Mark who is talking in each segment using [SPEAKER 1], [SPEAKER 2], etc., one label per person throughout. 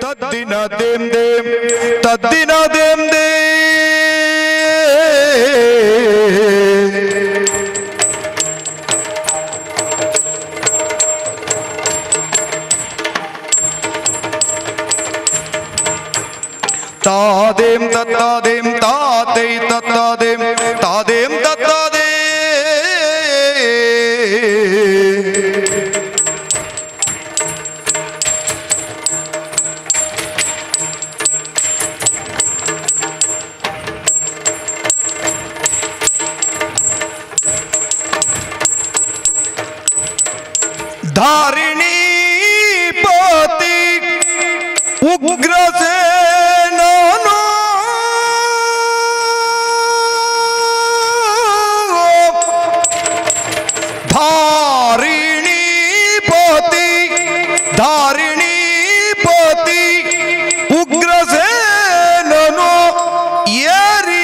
[SPEAKER 1] ತದ್ದಿನ ದೇಂ ದೇಂ ತದ್ದಿನ ದೇಂ they ತಾದೇಂ ತತ್ತಾದೇಂ ತಾತೈ ತತ್ತಾದೇಂ ತಾದೇಂ ತತ್ತಾದೇ ಧಾರಿಣಿ ಪತಿ ಉಗ್ರಸೇನನು ಧಾರಿಣಿ ಪತಿ ಧಾರಿಣಿ ಪತಿ ಉಗ್ರಸೇನನು ಏರಿ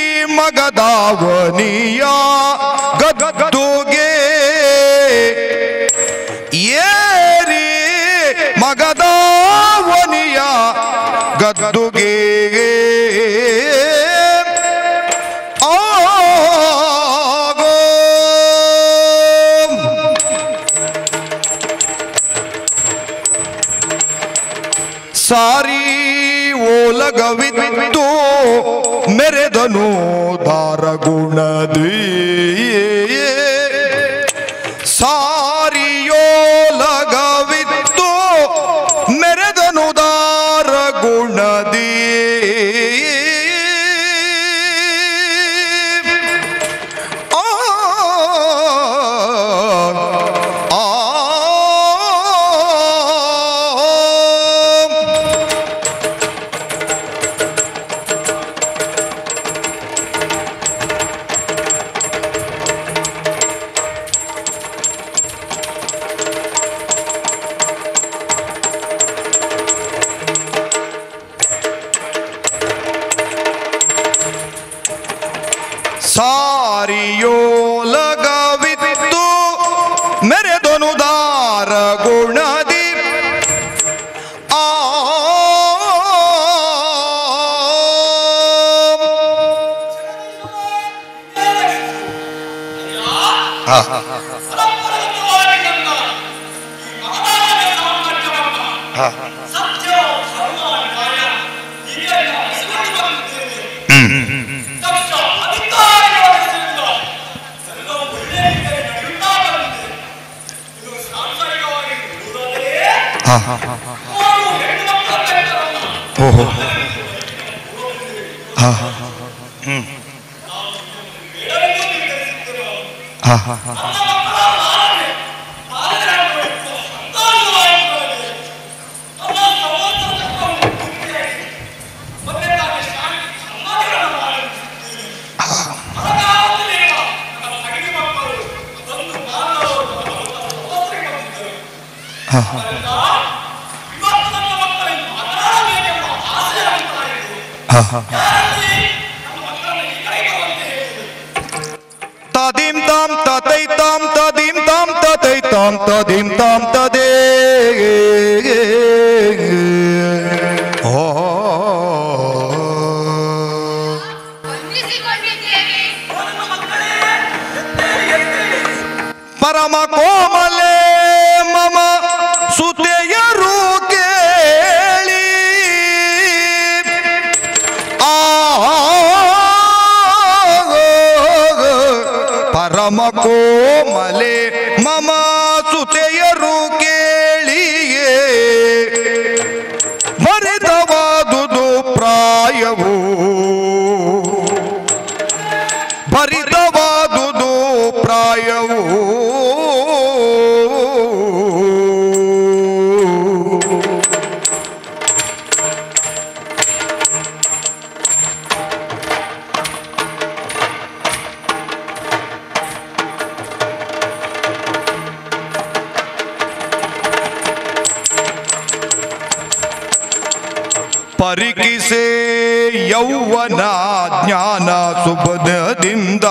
[SPEAKER 1] ಮಗದಾವನಿಯ ಗದ್ದುಗೆ ಏರಿ ಮಗದಾವನಿಯ ಗದ್ದುಗೆ ಆಗೋ ಸಾರಿ ಓಲಗವಿದ್ದು ಮೆರೆದನು ದಾರಗುಣದಿ ಸಾರಿಯೋಲಗವಿದ್ದು ಮೆರೆದನು ದಾರಗುಣದಿ ಆ ಆ ಸಾರಿಯೋಲಗವಿತ್ತು ಮೆರೆದೊನು ದಾರ ಗುಣದಿ ಆ ಓಹೋ ಹಾ ಹ್ಮ್ ಹಾ ಹಾ ಹಾ ತದಿಂ ತಾಂ ತತೈ ತಾಂ ತದಿಂ ತಾಂ ತತೈ ತಾಂ ತದಿಂ ತಾಂ ತದೇ ಓ
[SPEAKER 2] ವಂದಿಸಿಕೊಂಡಿದ್ದೇವೆ
[SPEAKER 1] ಪರಮ ಕೋಮಲೆ ಮಮ ಸುತೆಯರು ಕೇಳಿ ಆ ಪರಮ ಕೋಮಲೆ ಮಮ ಸುತೆಯರು ಕೇಳಿಯೇ ಭರಿತವಾದುದು ಪ್ರಾಯವು ಭರಿತವಾದುದು ಪ್ರಾಯವು ಪರಿಕಿಸೆ ಯೌವನ ಜ್ಞಾನ ಸುಬದದಿಂದ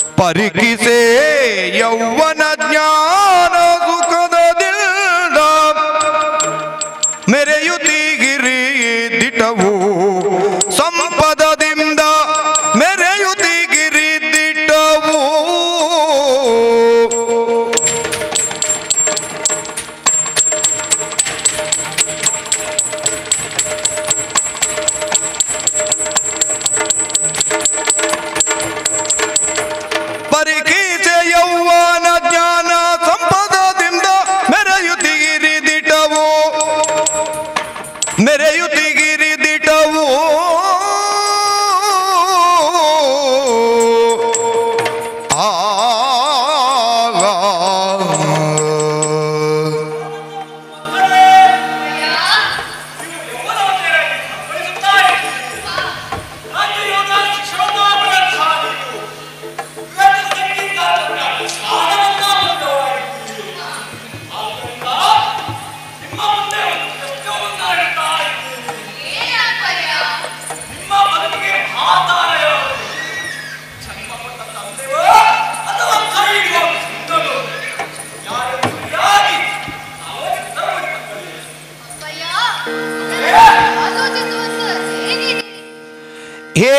[SPEAKER 1] ಪರಿಕಿಸೆ ಯೌವನ ಜ್ಞಾನ ಸುಖದದಿಂದ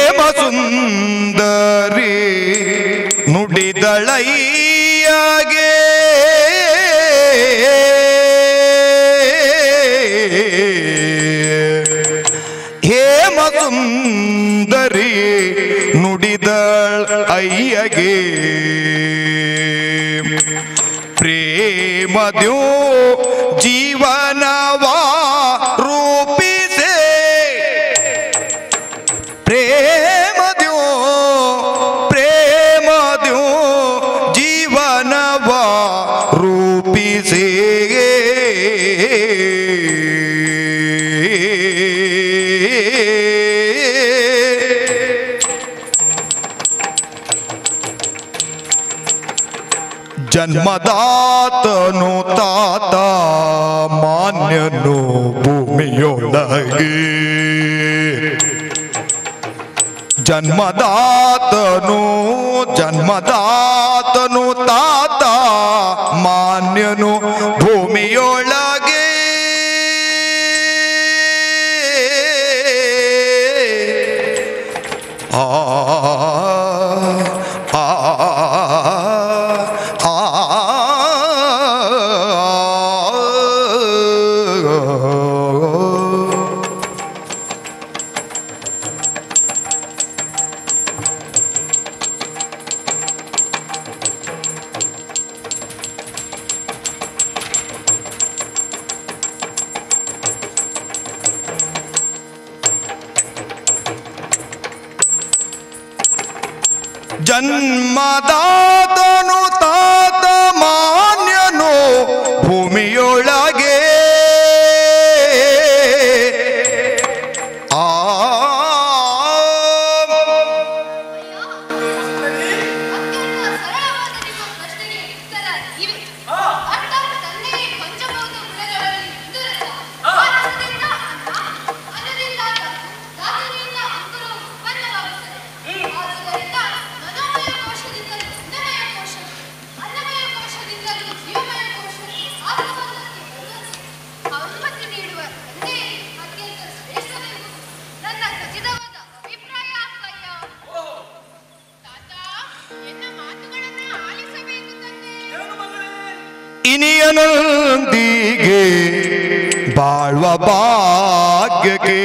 [SPEAKER 1] ಹೇಮ ಸುಂದರಿ ನುಡಿದಳಯ್ಯಗೆ ಹೇಮ ಸುಂದರಿ ನುಡಿದಳ್ ಅಯ್ಯಗೆ ಪ್ರೇಮದ್ಯೋ ಜೀವನವಾ ರೂಪಿಸೆ ಪ್ರೇಮದ್ಯೋ ಪ್ರೇಮದ್ಯೋ ಜೀವನವ ರೂಪಿಸೆ ಜನ್ಮದಾತನು ತಾತ ಮಾನ್ಯನು ಭೂಮಿಯೊಳಗೆ ಜನ್ಮದಾತನು ಜನ್ಮದಾತನು ತಾತ ಮಾನ್ಯನು ಭೂಮಿಯೊಳಗೆ ಆ ಆ ಆ ಜನ್ಮದಾತನು ತಾತ ಮಾನ್ಯನು ಭೂಮಿಯೊಳಗೆ ಆ
[SPEAKER 2] ಅತ್ಯಂತ ಸರಳವಾದ ನಿಮ್ಮ ಪ್ರಶ್ನೆಗೆ ಉತ್ತರ ಇವೆ. ಅರ್ಥಾತ್ ತಂದೆಗೆ ಪಂಚಭೌತ ಗುಣಗಳಲ್ಲಿ ಒಂದು ರಸ. ಆನಂದದಿಂದ ಅನ್ನ, ಅನ್ನದಿಂದ ತಪ್ಪು, ಧಾತುವಿನಿಂದ ಅಂಕುರವು ಉತ್ಪನ್ನವಾಗುತ್ತದೆ. ಆದುದರಿಂದ ಮನೋಮಯ ಕೋಶದಿಂದಲೂ ಅನ್ನಮಯ ಕೋಶ, ಅನ್ನಮಯ ಕೋಶದಿಂದಲೂ ಜೀವಮಯ ಕೋಶಕ್ಕೆ ಆತ್ಮಬಂಧಕ್ಕೆ ಬರುವಂತೆ ಅನುಮತಿ ನೀಡುವ ತಂದೆ ಅತ್ಯಂತ ಶ್ರೇಷ್ಠವೆಂಬುದು ನನ್ನ ಖಚಿತವಾದ ಅಭಿಪ್ರಾಯ ಅಪ್ಪಯ್ಯ. ತಾತ, ಎನ್ನ ಮಾತುಗಳನ್ನ ಆಲಿಸಬೇಕು ತಂದೆ.
[SPEAKER 1] ಇನಿಯನೊಂದಿಗೆ ಬಾಳ್ವ ಭಾಗ್ಯಕ್ಕೆ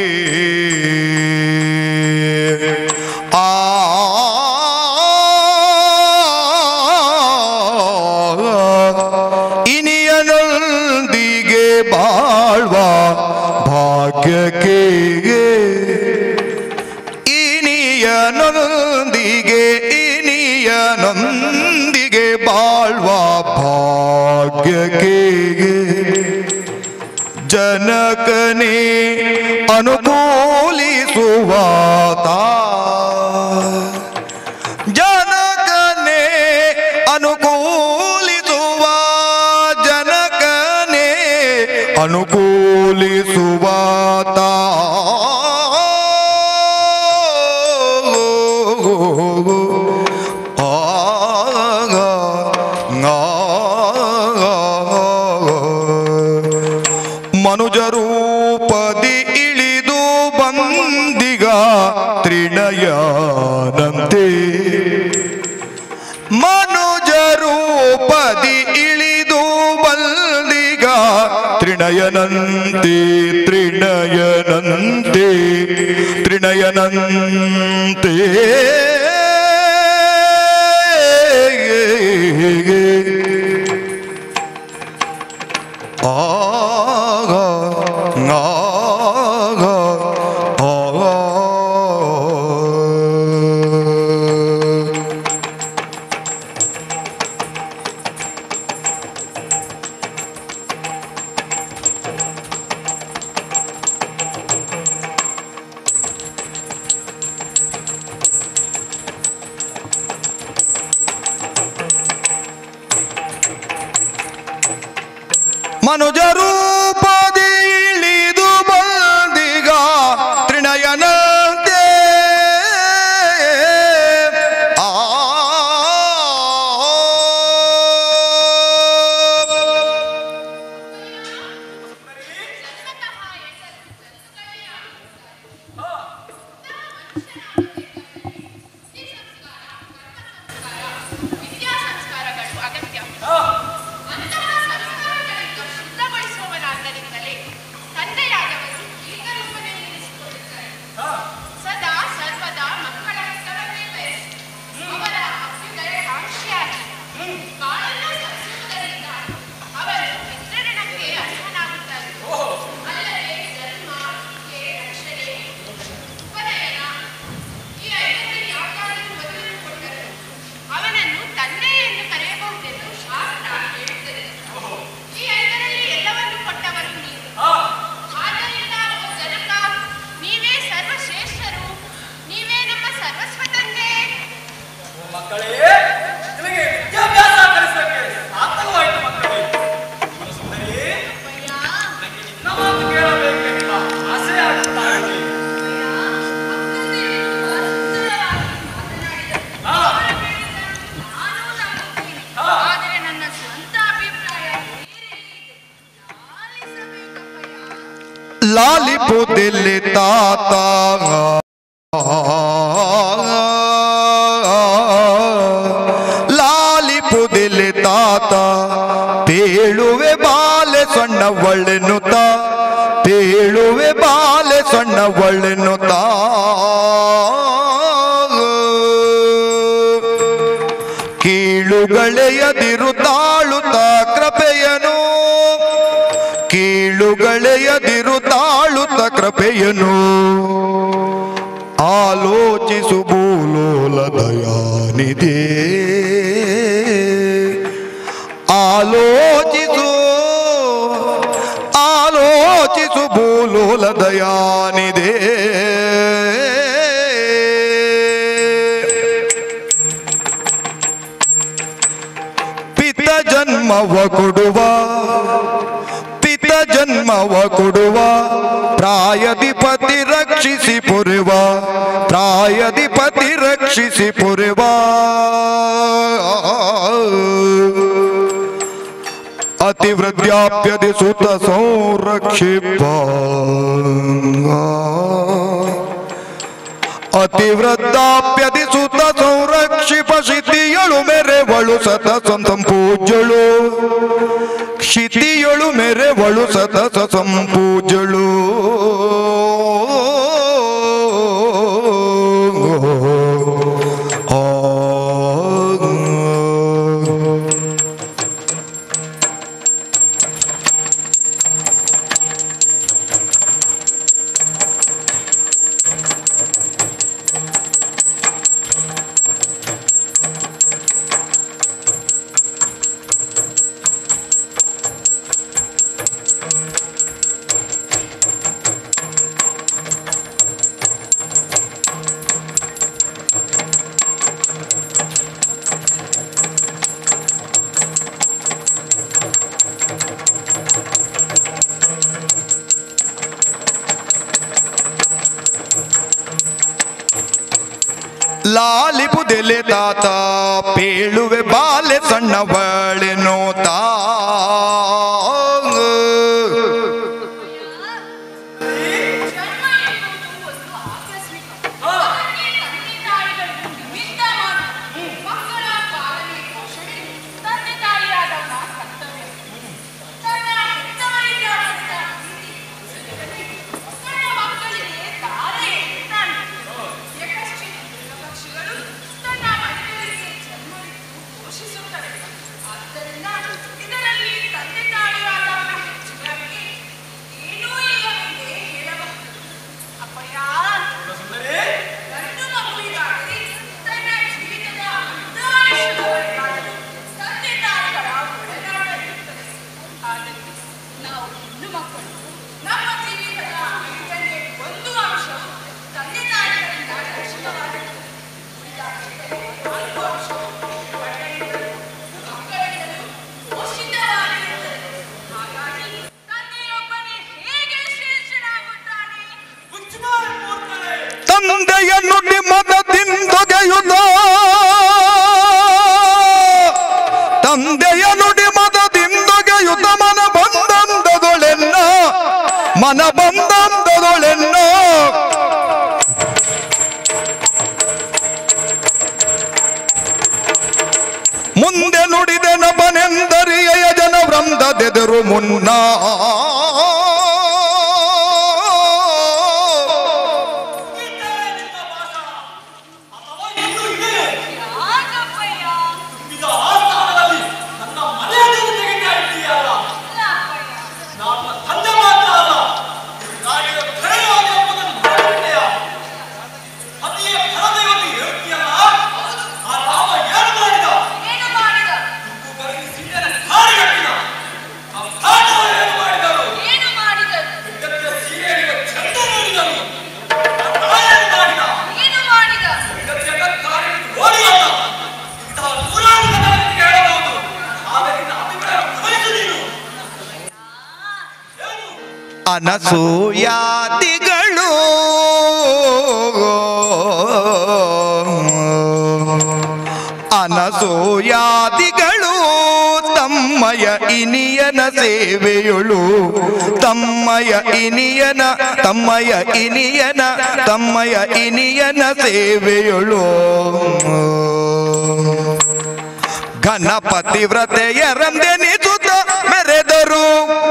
[SPEAKER 1] ಆ ಇನಿಯನೊಂದಿಗೆ ಬಾಳ್ವ ಭಾಗ್ಯಕ್ಕೆ ಇನಿಯನೊಂದಿಗೆ ಇನಿಯನೊಂದಿಗೆ ಬಾಳ್ವ ಭಾಗ್ಯಕ್ಕೆ ಜನಕನೇ ಅನುಕೂಲಿಸುವಾತ ಜನಕನೇ ಅನುಕೂಲಿಸುವ ಜನಕನೇ ಅನುಕೂಲಿಸುವಾತ ಆಗ ಮನುಜ ರೂಪದಿ ಇಳಿದು ಬಂದಿಗ ತ್ರಿನಯನಂತೆ ಮನುಜ ರೂಪದಿ ಇಳಿದು ಬಂದಿಗ ತ್ರಿನಯನಂತೆ ತ್ರಿನಯನಂತೆ ತ್ರಿನಯನಂತೆ ಆಗ ಆಗ ಆಗ ಮನುಜ ರೂಪದಿ ಇಳಿದು ಬಂದಿಗ ತ್ರಿನಯನಂತೆ ಆ
[SPEAKER 2] ಜನ್ಮತಃ ಹೆಸರು ಜಗತ್ತುಗಳೇ ಆಗುತ್ತಾರೆ. ಉತ್ತಮ ಮನುಷ್ಯನಾಗಬೇಕು.
[SPEAKER 1] ಲಾಲಿಪುದಿಲ್ಲಿ ತಾತ ಲಾಲಿಪುದಿಲ್ಲಿ ತಾತ ತೇಳುವೆ ಬಾಲೆ ಸಣ್ಣ ಒಳ್ಳೆನುತ್ತ ತೇಳುವೆ ಬಾಲೆ ಸಣ್ಣ ಒಳ್ಳೆನುತ್ತ ಕೀಳುಗಳೆಯದಿರು ತಾಳುತ್ತ ಕೃಪೆಯನು ಕೀಳುಗಳೆಯದಿರು ತಾಳುತ್ತ ಕೃಪೆಯನು ಆಲೋಚಿಸು ಭೂಲೋಲ ದಯಾನಿದೆ ಆಲೋಚಿಸು ಆಲೋಚಿಸು ಭೂಲೋಲ ದಯಾನಿದೆ ಪಿತ ಜನ್ಮವ ಕೊಡುವ ಪಿತ ಜನ್ಮವ ಕೊಡುವ ಪ್ರಾಯಧಿಪತಿ ರಕ್ಷಿಸಿ ಪುರುವ ಪ್ರಾಯಧಿಪತಿ ರಕ್ಷಿಸಿ ಪುರುವ ಅತಿ ವೃದ್ಧಾಪ್ಯದಿ ಸುತ ಸಂರಕ್ಷಿಪ ಅತಿ ವೃದ್ಧಾಪ್ಯದಿ ಸುತ ಸಂರಕ್ಷಿಪ ಶಿತಿಯಳು ಮೆರೆವಳು ಸತ ಸಂಪೂಜಳು ಕ್ಷಿತಿಯಳು ಮೆರೆವಳು ಸತ ಸಂಪೂಜಳು ಆ ಲಾಲಿಪುದೆಲೆ ತಾತ ಪೇಳುವೆ ಬಾಲೆ ಸಣ್ಣವಳೆನೋ ತಾ
[SPEAKER 2] ಜನ್ಮ ಎನ್ನುವುದು ಒಂದು ಆಕಸ್ಮಿಕ ಅದಕ್ಕೆ ತಂದೆ ತಾಯಿಗಳು ನಿಮಿತ್ತ ಮಾಡಿ ಮಕ್ಕಳ ಪಾಲನೆ ಪೋಷಣೆ ತಂದೆ ತಾಯಿಯಾದವನ ಕರ್ತವ್ಯ ತನ್ನ ಹೆತ್ತವರಿಗೆ ಆದಂತ ಪ್ರೀತಿ ತನ್ನ ಮಕ್ಕಳಿಗೆ ತಾರೆ ತಾನೆ ಯಕಶ್ಚಿತ್ ಪಕ್ಷಿಗಳು ತನ್ನ ಮಕ್ಕಳಿಗೆ ಜನ್ಮವಿತ್ತು ಪೋಷಿಸುತ್ತವೆ ಆದ್ದರಿಂದ ಇದರಲ್ಲಿ ತಂದೆ ತಾಯಿಯಾದವನ ಹೆಚ್ಚುಗಾರಿಕೆ ಏನೂ ಇಲ್ಲವೆಂದೇ ಹೇಳಬಹುದು ಅಪ್ಪಯ್ಯ ಗಂಡು ಮಗುವಿಗಾಗಲಿ ತನ್ನ ಜೀವಿತದ ಅರ್ಧಾಯುಷ್ಯದವರೆಗಾಗಲಿ ತಂದೆ ತಾಯಿಗಳ ಒಡನಾಟ ಇರುತ್ತದೆ ಆದರೆ ನಾವು ಹೆಣ್ಣು ಮಕ್ಕಳು ನಮ್ಮ ಜೀವಿತದ ಐದನೇ ಒಂದು ಅಂಶವು ತಂದೆ ತಾಯಿಗಳಿಂದ ರಕ್ಷಿತವಾಗಿರುತ್ತದೆ ಉಳಿದ ಐದನೇ ನಾಲ್ಕು ಅಂಶವು ಗಂಡನಿಂದಲೂ ಮಕ್ಕಳಿಂದಲೂ ಪೋಷಿತವಾಗಿರುತ್ತದೆ ಹಾಗಾಗಿ ತಂದೆಯೊಬ್ಬನೇ ಹೇಗೆ ಶ್ರೇಷ್ಠನಾಗುತ್ತಾನೆ
[SPEAKER 1] ತಂದೆಯ ನುಡಿ ಮದದಿಂದೊಗೆಯುತ್ತ ತಂದೆಯ ನುಡಿ ಮದದಿಂದೊಗೆಯುತ್ತ ಮನ ಬಂದಂದದೊಳೆನ್ನ ಮನ ಬಂದಂದದೊಳೆನ್ನ ಮುಂದೆ ನುಡಿದೆ ನಬನೆಂದರಿಯ ಜನ ವೃಂದದೆದರು ಮುನ್ನ
[SPEAKER 2] ಯಾಕಪ್ಪಯ್ಯ ಇಲ್ಲ ಅಪ್ಪಯ್ಯ ಏನು ಮಾಡಿದ ಏನು ಮಾಡಿದರು ಏನು ಮಾಡಿದ
[SPEAKER 1] ಅನಸೂಯಾದಿಗಳು ಅನಸೂಯಾದಿಗಳು ತಮ್ಮ ತಮ್ಮಯ ಇನಿಯನ ಸೇವೆಯೊಳು ತಮ್ಮಯ ಇನಿಯನ ತಮ್ಮಯ ಇನಿಯನ ತಮ್ಮಯ ಇನಿಯನ ಸೇವೆಯೊಳು ಗಣಪತಿ ವ್ರತೆಯರಂದೆನಿಸುತ್ತ ಮೆರೆದರು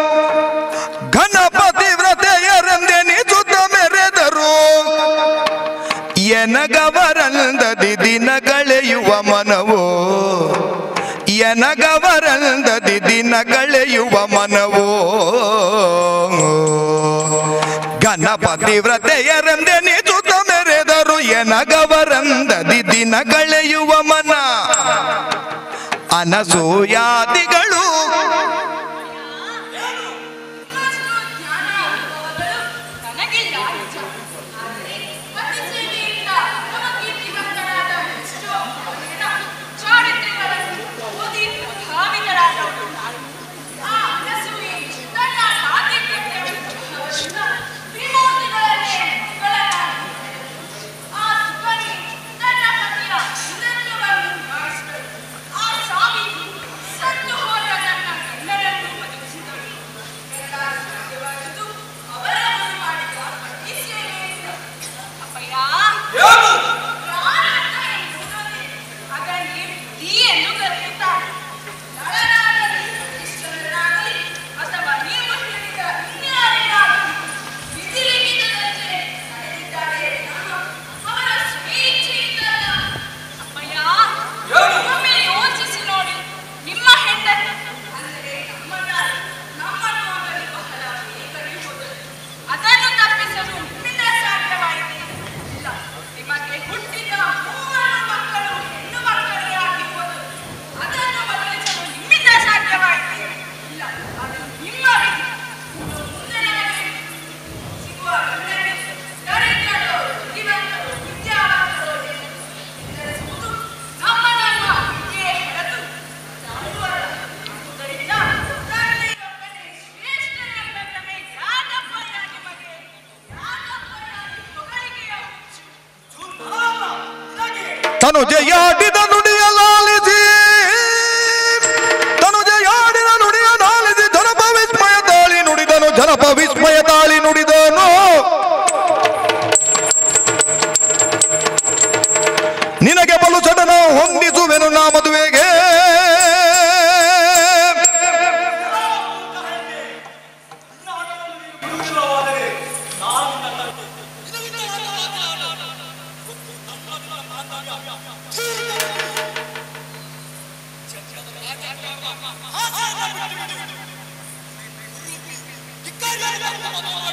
[SPEAKER 1] ಗಣಪತಿ ವ್ರತೆಯರಂದೆನಿಸುತ್ತ ಮೆರೆದರು ಎನಗವರಂದದಿ ದಿನ ಕಳೆಯುವ ಮನವೋ ಎನಗವರಂದದಿ ದಿನ ಕಳೆಯುವ ಮನವೋ ಗಣಪತಿ ವ್ರತೆಯರಂದೆನಿಸುತ್ತ ಮೆರೆದರು ಎನಗವರಂದದಿ ದಿನ ಕಳೆಯುವ ಮನ ಅನಸೂಯಾದಿಗಳು
[SPEAKER 2] ಇನ್ನಷ್ಟು ಜ್ಞಾನ ಅನುಭವಗಳು ನನಗಿಲ್ಲ ನಿಜ. ಆದರೆ ಪತಿ ಸೇವೆಯಿಂದ ನವಕೀರ್ತಿವಂತರಾದ ಎಷ್ಟೋ ಅವರ ಚಾರಿತ್ರ್ಯಗಳನ್ನು ಓದಿ ಪ್ರಭಾವಿತರಾದವಳು ನಾನು. ಆ ಅನಸೂಯೆ ತನ್ನ ಆತಿಥ್ಯವಂತಹ ವಿಮೋಚನೆಗಳನ್ನೇ ಮಗಳನ್ನಾಗಿ ಆ ಸುಕನ್ಯೆ ತನ್ನ ಪತಿಯ ನಿರಂತರವನ್ನು ನಿಭಾಯಿಸಿದಳು. ಆ ಸಾವಿಗೆ ಸತ್ತು ಹೋದ ನನ್ನ ಗಂಡನನ್ನು ಬದುಕಿಸಿದಳು. ಇದೆಲ್ಲ ಸಾಧ್ಯವಾದುದು ಅವರ ಮುಂದೆ ಮಾಡಿದ ಪತಿ ಸೇವೆಯಿಂದ. ಅಪ್ಪಯ್ಯ, ಪ್ರಾಣಾಂತ ಎನ್ನುವುದನ್ನೇ ಅದನ್ನೇ ಬುದ್ಧಿ ಎಂದು ಕರೆಯುತ್ತಾರೆ. ನಳನಾಗಲಿ, ಈಶ್ವರನಾಗಲಿ, ಅಥವಾ ನೀವು ಹೇಳಿದ ಇನ್ಯಾರೇನಾಗಲಿ, ವಿಧಿಲಿಖಿತದಂತೆ ನಡೆದಿದ್ದಾರೆ ವಿನಃ ಅವರ ಸ್ವೇಚ್ಛೆಯಿಂದಲ್ಲ. ಅಪ್ಪಯ್ಯ, ಒಮ್ಮೆ ಯೋಚಿಸಿ ನೋಡಿ ನಿಮ್ಮ ಹೆಂಡತಿ ಅಂದರೆ ನಮ್ಮನ್ನ ನಮ್ಮನ್ನು ಆಗಲಿ ಬಹಳ ಬೇಗನೆ ಹೋದರು ಅದನ್ನು ತಪ್ಪಿಸಲು ನಿಮ್ಮಿಂದ ಸಾಧ್ಯವಾಯಿತೆ ಇಲ್ಲ ನಿಮಗೆ ಹುಟ್ಟಿದ ಮೂವರು ಮಕ್ಕಳು ಹೆಣ್ಣು ಮಕ್ಕಳೇ ಆಗಿ ಹೋದರು ಅದನ್ನು ಬದಲಿಸಲು ನಿಮ್ಮಿಂದ ಸಾಧ್ಯವಾಯಿತೆ ಇಲ್ಲ ಅದು ನಿಮ್ಮ ವಿಧಿ ಇನ್ನು ಮುಂದೆ ನಮಗೆ ಸಿಗುವ ಗಂಡನೇ ದರಿದ್ರರು ಬುದ್ಧಿವಂತರು ವಿದ್ಯಾವಂತರು ನಿರ್ಧರಿಸುವುದು ನಮ್ಮ ನಮ್ಮ ವಿದ್ಯೆಯೇ ಹೊರತು ಯಾವುದಲ್ಲ. ಆದುದರಿಂದ ತಂದೆಯೊಬ್ಬನೇ ಶ್ರೇಷ್ಠನೆಂಬೆನ್ನವೇ ಯಾಕಪ್ಪಯ್ಯ ನಿಮಗೆ? ಯಾಕಪ್ಪಯ್ಯ ಈ ಹೊಗಳಿಕೆಯ ಹುಚ್ಚು?
[SPEAKER 1] ತನುಜೆಯಾಡಿದ ನುಡಿಯ ಲಾಲಿಸಿ ತನುಜೆಯಾಡಿದ ನುಡಿಯ ಲಾಲಿಸಿ ಜನಪ ವಿಸ್ಮಯ ತಾಳಿ ನುಡಿದನು ಜನಪ ವಿಸ್ಮಯ ತಾಳಿ ನುಡಿದನು ನಿನಗೆ ಬಲು ಸಡನ ಹೊಂದಿಸುವೆನು ನಾ ಮದುವೆಗೆ
[SPEAKER 3] ಧಿಕ್ಕಾರಿಯಾದ